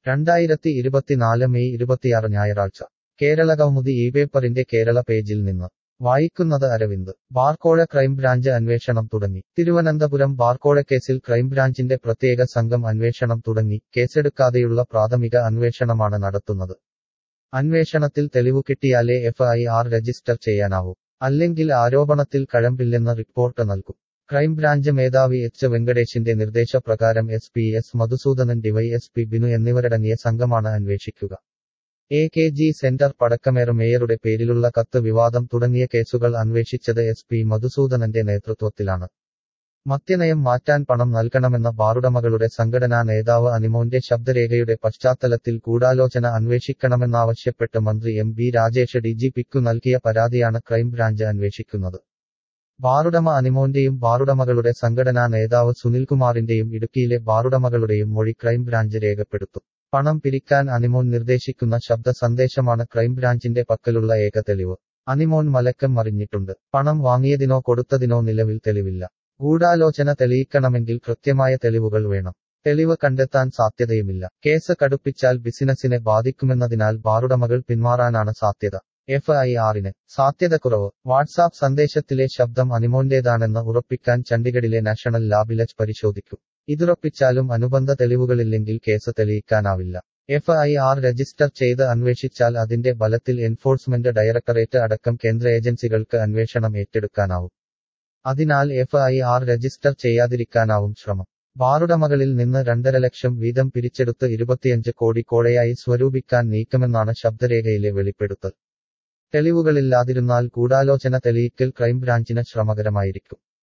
രണ്ടായിരത്തി ഇരുപത്തിനാല് മെയ് ഇരുപത്തിയാറ് ഞായറാഴ്ച കേരള കൗമുദി ഈ പേപ്പറിന്റെ കേരള പേജിൽ നിന്ന് വായിക്കുന്നത് അരവിന്ദ് ബാർക്കോഴ ക്രൈംബ്രാഞ്ച് അന്വേഷണം തുടങ്ങി തിരുവനന്തപുരം ബാർക്കോഴക്കേസിൽ ക്രൈംബ്രാഞ്ചിന്റെ പ്രത്യേക സംഘം അന്വേഷണം തുടങ്ങി കേസെടുക്കാതെയുള്ള പ്രാഥമിക അന്വേഷണമാണ് നടത്തുന്നത് അന്വേഷണത്തിൽ തെളിവു കിട്ടിയാലേ എഫ് ഐ ആർ രജിസ്റ്റർ ചെയ്യാനാവൂ അല്ലെങ്കിൽ ആരോപണത്തിൽ കഴമ്പില്ലെന്ന് റിപ്പോർട്ട് നൽകും ക്രൈംബ്രാഞ്ച് മേധാവി എച്ച് വെങ്കടേഷിന്റെ നിർദ്ദേശപ്രകാരം S P S Madhusoodanan DySP Binu എന്നിവരടങ്ങിയ സംഘമാണ് അന്വേഷിക്കുക എ കെ ജി സെന്റർ പടക്കമേർ മേയറുടെ പേരിലുള്ള കത്ത് വിവാദം തുടങ്ങിയ കേസുകൾ അന്വേഷിച്ചത് എസ് പി മധുസൂദനന്റെ നേതൃത്വത്തിലാണ് മദ്യനയം മാറ്റാൻ പണം നൽകണമെന്ന ബാറുടമകളുടെ സംഘടനാ നേതാവ് അനിമോന്റെ ശബ്ദരേഖയുടെ പശ്ചാത്തലത്തിൽ ഗൂഢാലോചന അന്വേഷിക്കണമെന്നാവശ്യപ്പെട്ട് മന്ത്രി എം ബി രാജേഷ് ഡിജിപിക്കു നൽകിയ പരാതിയാണ് ക്രൈംബ്രാഞ്ച് അന്വേഷിക്കുന്നത് ബാറുടമ അനിമോന്റെയും ബാറുടമകളുടെ സംഘടനാ നേതാവ് സുനിൽകുമാറിന്റെയും ഇടുക്കിയിലെ ബാറുടമകളുടെയും മൊഴി ക്രൈംബ്രാഞ്ച് രേഖപ്പെടുത്തും പണം പിരിക്കാൻ അനിമോൻ നിർദ്ദേശിക്കുന്ന ശബ്ദ സന്ദേശമാണ് ക്രൈംബ്രാഞ്ചിന്റെ പക്കലുള്ള ഏക തെളിവ് അനിമോൻ മലക്കം മറിഞ്ഞിട്ടുണ്ട് പണം വാങ്ങിയതിനോ കൊടുത്തതിനോ നിലവിൽ തെളിവില്ല ഗൂഢാലോചന തെളിയിക്കണമെങ്കിൽ കൃത്യമായ തെളിവുകൾ വേണം തെളിവ് കണ്ടെത്താൻ സാധ്യതയുമില്ല കേസ് കടുപ്പിച്ചാൽ ബിസിനസിനെ ബാധിക്കുമെന്നതിനാൽ ബാറുടമകൾ പിന്മാറാനാണ് സാധ്യത എഫ് ഐ ആറിന് സാധ്യത കുറവ് വാട്സാപ്പ് സന്ദേശത്തിലെ ശബ്ദം അനിമോന്റേതാണെന്ന് ഉറപ്പിക്കാൻ ചണ്ഡിഗഡിലെ നാഷണൽ ലാബിലജ് പരിശോധിക്കും ഇതുറപ്പിച്ചാലും അനുബന്ധ തെളിവുകളില്ലെങ്കിൽ കേസ് തെളിയിക്കാനാവില്ല എഫ് ഐ ആർ രജിസ്റ്റർ ചെയ്ത് അന്വേഷിച്ചാൽ അതിന്റെ ബലത്തിൽ എൻഫോഴ്സ്മെന്റ് ഡയറക്ടറേറ്റ് അടക്കം കേന്ദ്ര ഏജൻസികൾക്ക് അന്വേഷണം ഏറ്റെടുക്കാനാവും അതിനാൽ എഫ് ഐ ആർ രജിസ്റ്റർ ചെയ്യാതിരിക്കാനാവും ശ്രമം ബാറുടമകളിൽ നിന്ന് രണ്ടര ലക്ഷം വീതം പിരിച്ചെടുത്ത് ഇരുപത്തിയഞ്ച് കോടി കോഴയായി സ്വരൂപിക്കാൻ നീക്കമെന്നാണ് ശബ്ദരേഖയിലെ വെളിപ്പെടുത്തൽ തെളിവുകളില്ലാതിരുന്നാൽ ഗൂഢാലോചന തെളിയിക്കൽ ക്രൈംബ്രാഞ്ചിന് ശ്രമകരമായിരിക്കും